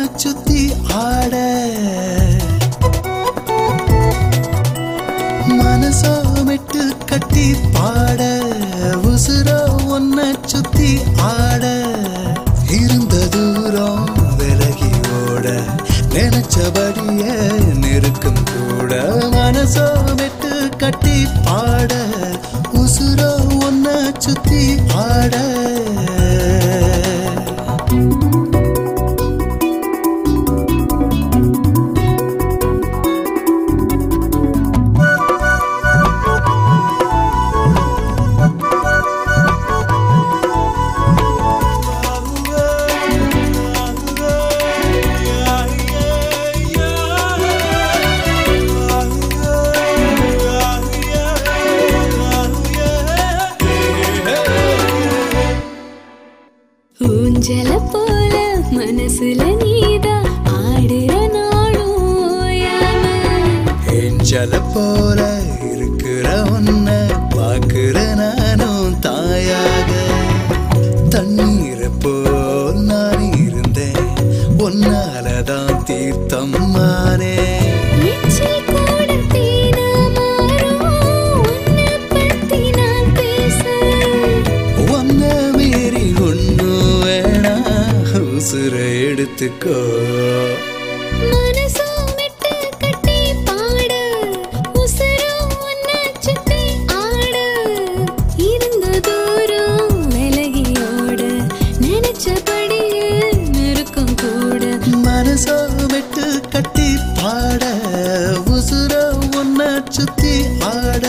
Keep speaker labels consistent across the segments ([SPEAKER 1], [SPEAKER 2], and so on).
[SPEAKER 1] சுத்தி ஆட மனசோ மெட்டு கட்டி பாட உசுரோ ஒன்ன சுத்தி ஆட இருந்த தூரம் விலகி ஓட நினைச்சபடியே நெருக்கம் கூட மனசோ மெட்டு கட்டி பாட உசுரோ ஒன்ன சுத்தி ஆட
[SPEAKER 2] ஊஞ்சல போல மனசுல நீதா ஆடுற நாளும் ஓயாம
[SPEAKER 1] ஏஞ்சல போல இருக்கிற உன்ன பாக்குற நானும் தாயாக தண்ணீரை போல் நான் இருந்தேன் உன்னாலதான் தீர்த்தம் மானே
[SPEAKER 2] எச்சில் கூட தேனா மாறும் உன்னை பத்தி நான் பேச
[SPEAKER 1] ஒன்ன மீறி ஒண்ணு வேணா உசுர எடுத்துக்கோ
[SPEAKER 2] மனசோ மெட்டு கட்டி பாட உசுரோ உன்னை சுத்தி ஆட இருந்த தூரம் விலகி ஓட நினைச்சபடியே நெருக்கம் கூட
[SPEAKER 1] மனசோ விட்டு கட்டி பாட உசுர ஒன்ன சுத்தி ஆட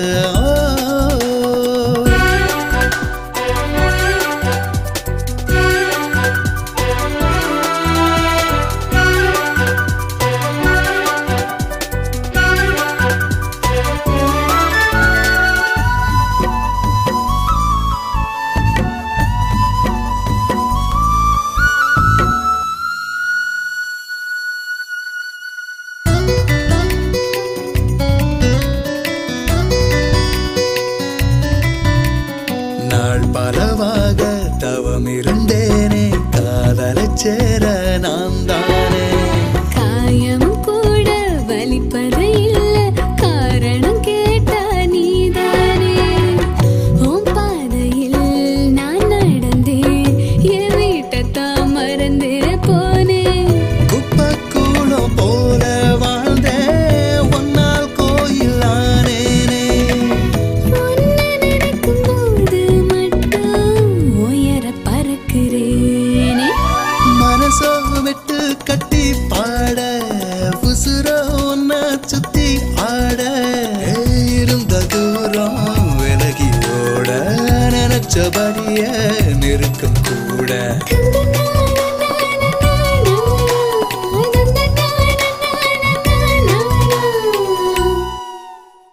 [SPEAKER 1] நாள் பலவாக தவம் இருந்தேனே காதலச் சேர நான் தானே
[SPEAKER 2] காயம் கூட வலிப்பது இல்ல காரணம் கேட்டா நீதானே உன் பாதையில் நான் நடந்தேன் என் வீட்டைத்தான் மறந்து போனேன்
[SPEAKER 1] குப்பக்கூடம் போல வாழ்ந்தேன் ஒன்னால் கோயில் ஆனேனே
[SPEAKER 2] உன்னை நினைக்கும் போது மட்டும் உயர பறக்கிறேனே
[SPEAKER 1] மனசோ விட்டு கட்டி பாட உசுரோ ஒன்ன சுத்தி ஆட இருந்த தூரம் விலகி ஓட நினைச்சபடியே நெருக்கம் கூட
[SPEAKER 2] கந்தன்